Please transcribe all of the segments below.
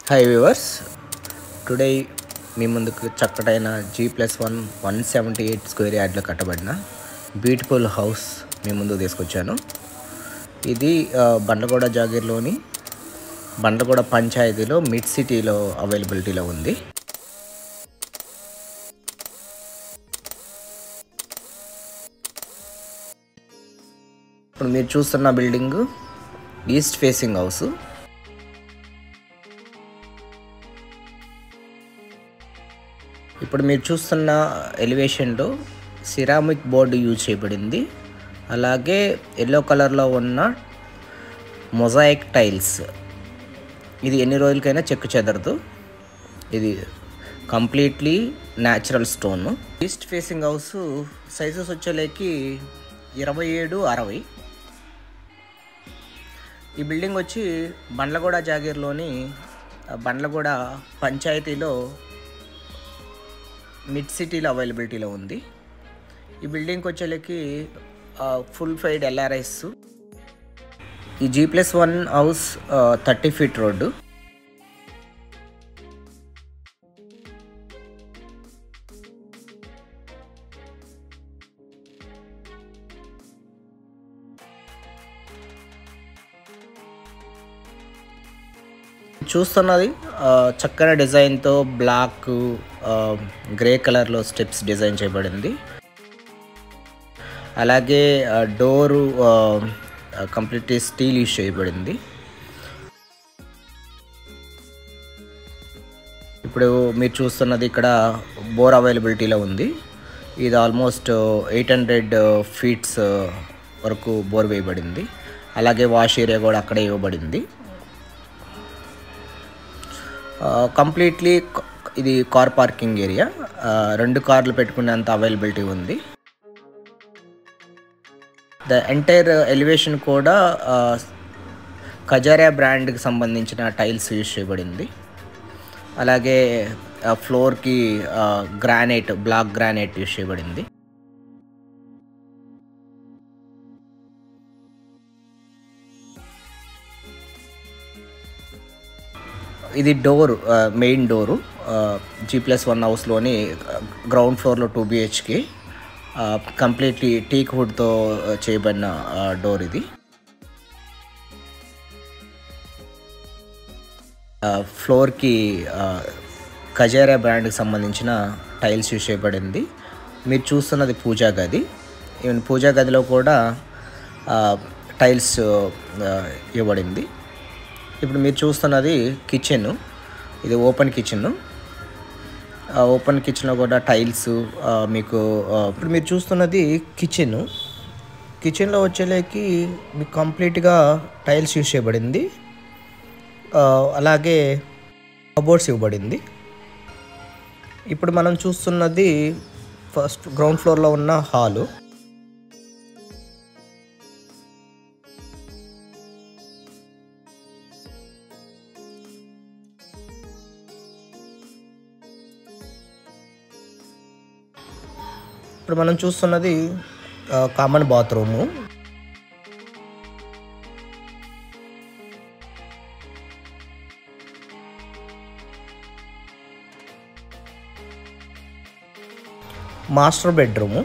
hi viewers today మీ ముందుకు చక్కటైన G plus one one seventy eight square యార్డ్లో కట్టబడిన బ్యూటిఫుల్ హౌస్ మీ ముందుకు తీసుకొచ్చాను ఇది ఆ, బండ్లగూడ జాగీర్లోని బండ్లగూడ పంచాయతీలో మిడ్ సిటీలో అవైలబిలిటీలో ఉంది ఇప్పుడు మీరు చూస్తున్న బిల్డింగ్ ఈస్ట్ ఫేసింగ్ హౌస్ ఇప్పుడు మీరు చూస్తున్న ఎలివేషన్లో సిరామిక్ బోర్డు యూజ్ చేయబడింది అలాగే ఎల్లో కలర్లో ఉన్న మొజాయిక్ టైల్స్ ఇది ఎన్ని రోజులకైనా చెక్కు చెదరదు ఇది completely natural stone east facing house sizes వచ్చేలేకి ఇరవై ఏడు అరవై ఈ బిల్డింగ్ వచ్చి బండ్లగూడ జాగీర్లోని ఆ, బండ్లగూడ పంచాయతీలో మిడ్ సిటీలో అవైలబిలిటీలో ఉంది ఈ బిల్డింగ్కి వచ్చేలకి ఫుల్ ఫైడ్ ఎల్ఆర్ఎస్ ఈ G plus one house thirty feet road చూస్తున్నది ఆ, చక్కని డిజైన్తో బ్లాక్ ఆ, గ్రే కలర్లో స్టెప్స్ డిజైన్ చేయబడింది అలాగే ఆ, డోరు ఆ, కంప్లీట్ స్టీల్ యూస్ చేయబడింది ఇప్పుడు మీరు చూస్తున్నది ఇక్కడ బోర్ అవైలబిలిటీలో ఉంది ఇది ఆల్మోస్ట్ ఎయిట్ హండ్రెడ్ ఫీట్స్ వరకు బోర్ వేయబడింది అలాగే వాష్ ఏరియా కూడా అక్కడే ఇవ్వబడింది కంప్లీట్లీ ఇది కార్ పార్కింగ్ ఏరియా రెండు కార్లు పెట్టుకునేంత అవైలబిలిటీ ఉంది ద ఎంటైర్ ఎలివేషన్ కూడా కజారియా బ్రాండ్కి సంబంధించిన టైల్స్ యూజ్ చేయబడింది అలాగే ఫ్లోర్కి గ్రానైట్ బ్లాక్ గ్రానైట్ యూజ్ చేయబడింది ఇది door main door G plus one హౌస్లోని గ్రౌండ్ ఫ్లోర్లో టూ బిహెచ్కి కంప్లీట్లీ టీక్ వుడ్తో చేయబడిన డోర్ ఇది ఫ్లోర్కి కజారా బ్రాండ్కి సంబంధించిన టైల్స్ యూస్ చేయబడింది మీరు చూస్తున్నది పూజా గది ఈవెన్ పూజా గదిలో కూడా టైల్స్ ఇవ్వబడింది ఇప్పుడు మీరు చూస్తున్నది కిచెన్ ఇది ఓపెన్ కిచెన్ ఓపెన్ కిచెన్లో కూడా టైల్స్ మీకు ఆ, ఇప్పుడు మీరు చూస్తున్నది కిచెన్ కిచెన్లో వచ్చేలేకి మీకు కంప్లీట్గా టైల్స్ యూస్ చేయబడింది ఆ, అలాగే కబోర్డ్స్ ఇవ్వబడింది ఇప్పుడు మనం చూస్తున్నది ఫస్ట్ గ్రౌండ్ ఫ్లోర్లో ఉన్న హాలు ఇప్పుడు మనం చూస్తున్నది common bathroom master bedroom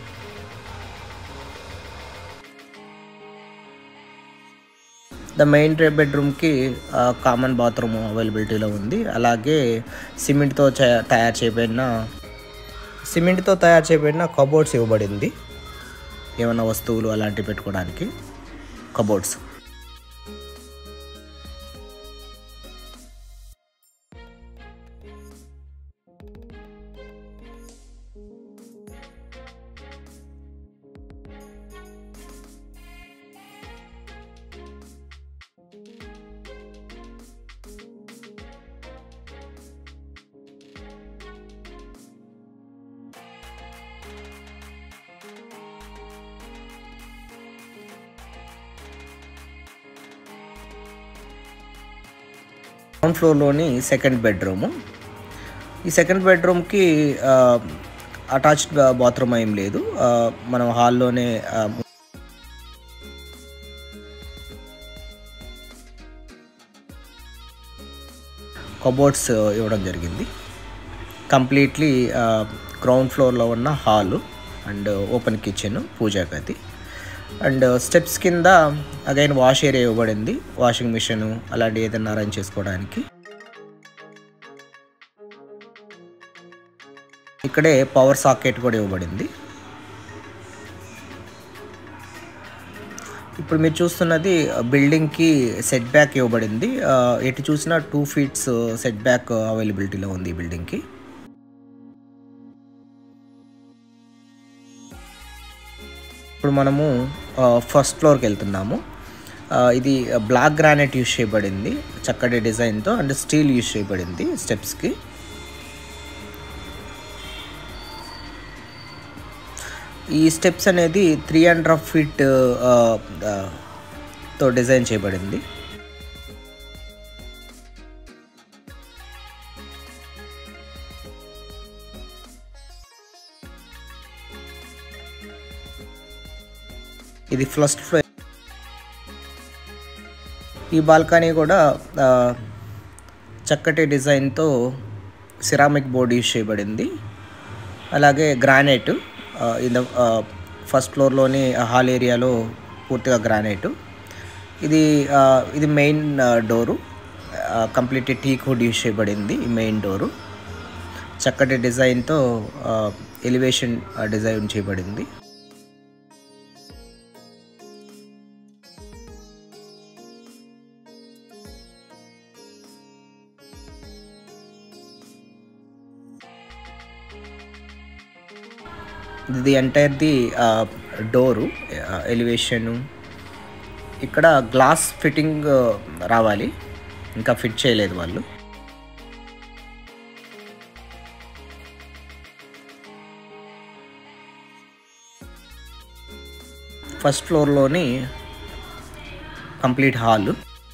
the main బెడ్రూమ్కి కామన్ బాత్రూమ్ అవైలబిలిటీలో ఉంది అలాగే సిమెంట్తో చే- తయారు చేయబడిన సిమెంట్తో తయారు చేయబడిన కబోర్డ్స్ ఇవ్వబడింది ఏమైనా వస్తువులు అలాంటివి పెట్టుకోవడానికి కబోర్డ్స్ గ్రౌండ్ ఫ్లోర్లోని సెకండ్ బెడ్రూము ఈ సెకండ్ బెడ్రూమ్కి అటాచ్డ్ బాత్రూమ్ ఏం లేదు ఆ, మనం హాల్లోనే ఆ, కబోర్డ్స్ ఇవ్వడం జరిగింది కంప్లీట్లీ గ్రౌండ్ ఫ్లోర్లో ఉన్న హాలు అండ్ ఓపెన్ కిచెన్ పూజా గది అండ్ స్టెప్స్ కింద అగైన్ వాష్ ఏరియా ఇవ్వబడింది వాషింగ్ మిషన్ అలాంటి ఏదైనా అరేంజ్ చేసుకోవడానికి ఇక్కడే పవర్ సాకెట్ కూడా ఇవ్వబడింది ఇప్పుడు మీరు చూస్తున్నది బిల్డింగ్కి సెట్ బ్యాక్ ఇవ్వబడింది ఆ, ఎటు చూసినా టూ ఫీట్స్ సెట్ బ్యాక్ అవైలబిలిటీలో ఉంది ఈ బిల్డింగ్కి ఇప్పుడు మనము ఫస్ట్ ఫ్లోర్కి వెళ్తున్నాము ఆ, ఇది బ్లాక్ గ్రానైట్ యూస్ చేయబడింది చక్కటి డిజైన్తో అండ్ స్టీల్ యూస్ చేయబడింది స్టెప్స్కి ఈ స్టెప్స్ అనేది త్రీ అండ్ హాఫ్ ఫీట్ తో డిజైన్ చేయబడింది ఇది ఫస్ట్ ఫ్లోర్ ఈ బాల్కనీ కూడా ఆ, చక్కటి డిజైన్తో సిరామిక్ బోర్డ్ యూస్ చేయబడింది అలాగే గ్రానైట్ ఇన్ ద ఫస్ట్ ఫ్లోర్లోని హాల్ ఏరియాలో పూర్తిగా గ్రానైట్ ఇది ఆ, ఇది main door complete teak wood use చేయబడింది ఈ మెయిన్ డోరు చక్కటి డిజైన్తో ఎలివేషన్ డిజైన్ చేయబడింది ఇది ఎంటైర్ ది డోరు ఎలివేషను ఇక్కడ గ్లాస్ ఫిట్టింగ్ రావాలి ఇంకా ఫిట్ చేయలేదు వాళ్ళు ఫస్ట్ ఫ్లోర్లోని కంప్లీట్ హాల్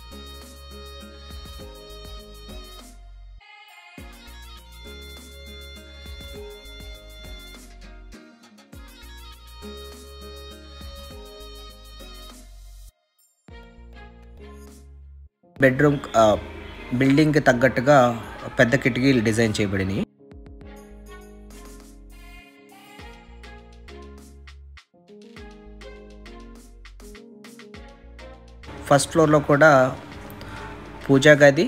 బెడ్రూమ్ బిల్డింగ్కి తగ్గట్టుగా పెద్ద కిటికీలు డిజైన్ చేయబడినాయి ఫస్ట్ ఫ్లోర్లో కూడా పూజా గది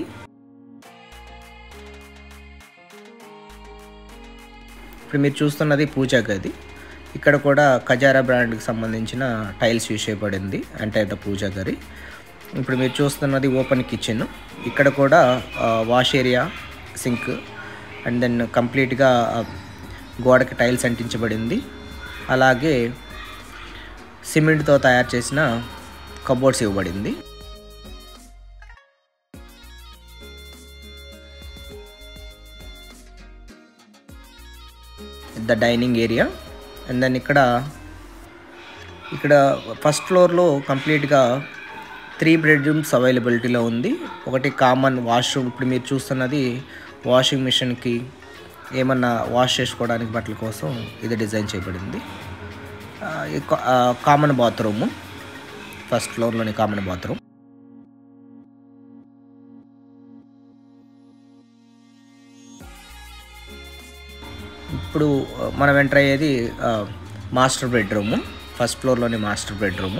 ఇప్పుడు మీరు చూస్తున్నది పూజా గది ఇక్కడ కూడా కజారా బ్రాండ్కి సంబంధించిన టైల్స్ యూస్ చేయబడింది అంటే ద పూజా గది ఇప్పుడు మీరు చూస్తున్నది ఓపెన్ కిచెన్ ఇక్కడ కూడా wash area sink and then కంప్లీట్గా గోడకి టైల్స్ అంటించబడింది అలాగే సిమెంట్తో తయారు చేసిన కబోర్డ్స్ ఇవ్వబడింది the dining area and then ఇక్కడ ఇక్కడ ఫస్ట్ ఫ్లోర్లో కంప్లీట్గా త్రీ బెడ్రూమ్స్ అవైలబిలిటీలో ఉంది ఒకటి కామన్ వాష్రూమ్ ఇప్పుడు మీరు చూస్తున్నది వాషింగ్ మిషన్కి ఏమన్నా వాష్ చేసుకోవడానికి బట్టల కోసం ఇది డిజైన్ చేయబడింది ఆ, ఈ కా- ఆ, కామన్ బాత్రూము ఫస్ట్ ఫ్లోర్లోని కామన్ బాత్రూమ్ ఇప్పుడు ఆ, మనం ఎంటర్ అయ్యేది ఆ, మాస్టర్ బెడ్రూము ఫస్ట్ ఫ్లోర్లోని మాస్టర్ బెడ్రూము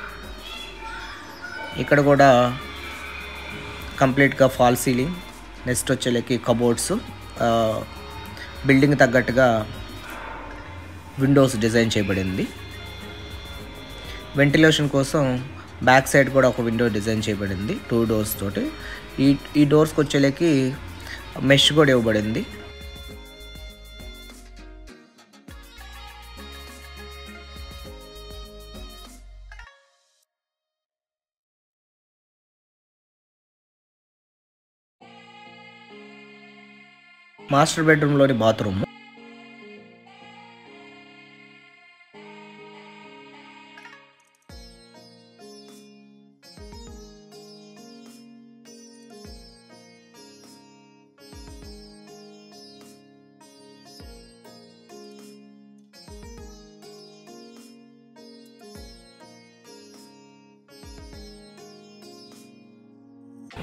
ఇక్కడ కూడా కంప్లీట్గా ఫాల్ సీలింగ్ నెక్స్ట్ వచ్చేలకి కబోర్డ్స్ బిల్డింగ్ తగ్గట్టుగా విండోస్ డిజైన్ చేయబడింది వెంటిలేషన్ కోసం బ్యాక్ సైడ్ కూడా ఒక విండో డిజైన్ చేయబడింది టూ డోర్స్ తోటి ఈ ఈ డోర్స్కి వచ్చేలకి మెష్ కూడా ఇవ్వబడింది మాస్టర్ బెడ్రూమ్లోని బాత్రూమ్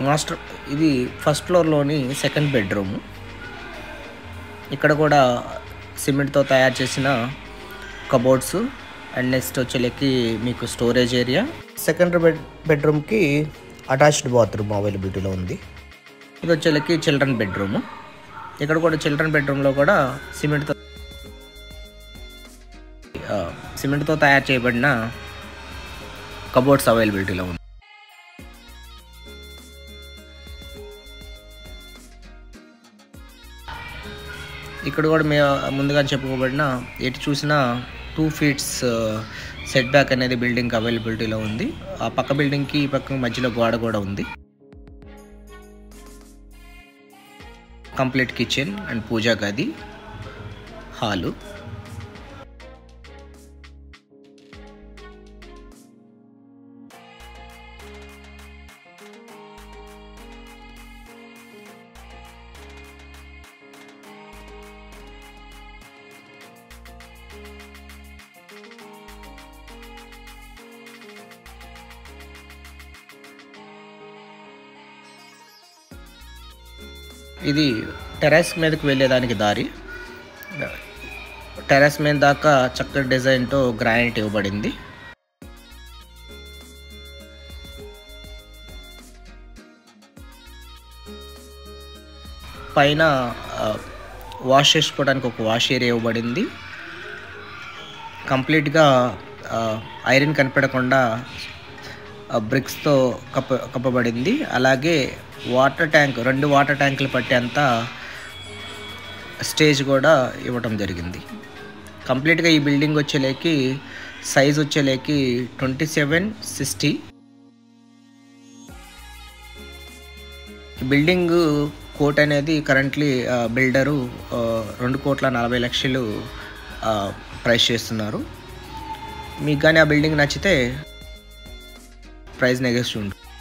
మాస్టర్ ఇది ఫస్ట్ ఫ్లోర్లోని సెకండ్ బెడ్రూమ్ ఇక్కడ కూడా సిమెంట్తో తయారు చేసిన కబోర్డ్స్ అండ్ నెక్స్ట్ వచ్చేలకి మీకు స్టోరేజ్ ఏరియా సెకండ్ బెడ్ బెడ్రూమ్కి అటాచ్డ్ బాత్రూమ్ అవైలబిలిటీలో ఉంది ఇది వచ్చేలకి చిల్డ్రన్ బెడ్రూమ్ ఇక్కడ కూడా చిల్డ్రన్ బెడ్రూమ్లో కూడా సిమెంట్తో ఆ, సిమెంట్తో తయారు చేయబడిన కబోర్డ్స్ అవైలబిలిటీలో ఉంది ఇక్కడ కూడా మే ముందుగా చెప్పుకోబడిన ఎటు చూసినా టూ ఫీట్స్ సెట్ బ్యాక్ అనేది బిల్డింగ్ అవైలబిలిటీలో ఉంది ఆ పక్క బిల్డింగ్కి ఈ పక్క మధ్యలో గోడ కూడా ఉంది కంప్లీట్ కిచెన్ అండ్ పూజా గది హాలు ఇది టెర్రస్ మీదకి వెళ్ళేదానికి దారి టెర్రస్ మీద దాకా చక్కటి డిజైన్తో గ్రానైట్ ఇవ్వబడింది పైన ఆ, వాష్ చేసుకోవడానికి ఒక వాష్ ఏరియా ఇవ్వబడింది కంప్లీట్గా ఆ, ఐరన్ కనపడకుండా ఆ, బ్రిక్స్తో కప్ప కప్పబడింది అలాగే వాటర్ ట్యాంక్ రెండు వాటర్ ట్యాంకులు పట్టేంత స్టేజ్ కూడా ఇవ్వటం జరిగింది కంప్లీట్గా ఈ బిల్డింగ్ వచ్చేలేకి సైజ్ వచ్చేలేకి ట్వంటీ సెవెన్ సిక్స్టీ ఈ బిల్డింగ్ కోట్ అనేది కరెంట్లీ బిల్డరు ఆ, రెండు కోట్ల నలభై లక్షలు ఆ, ప్రైస్ చేస్తున్నారు మీకు కానీ ఆ బిల్డింగ్ నచ్చితే ప్రైస్ నెగోషియేట్ ఉంటుంది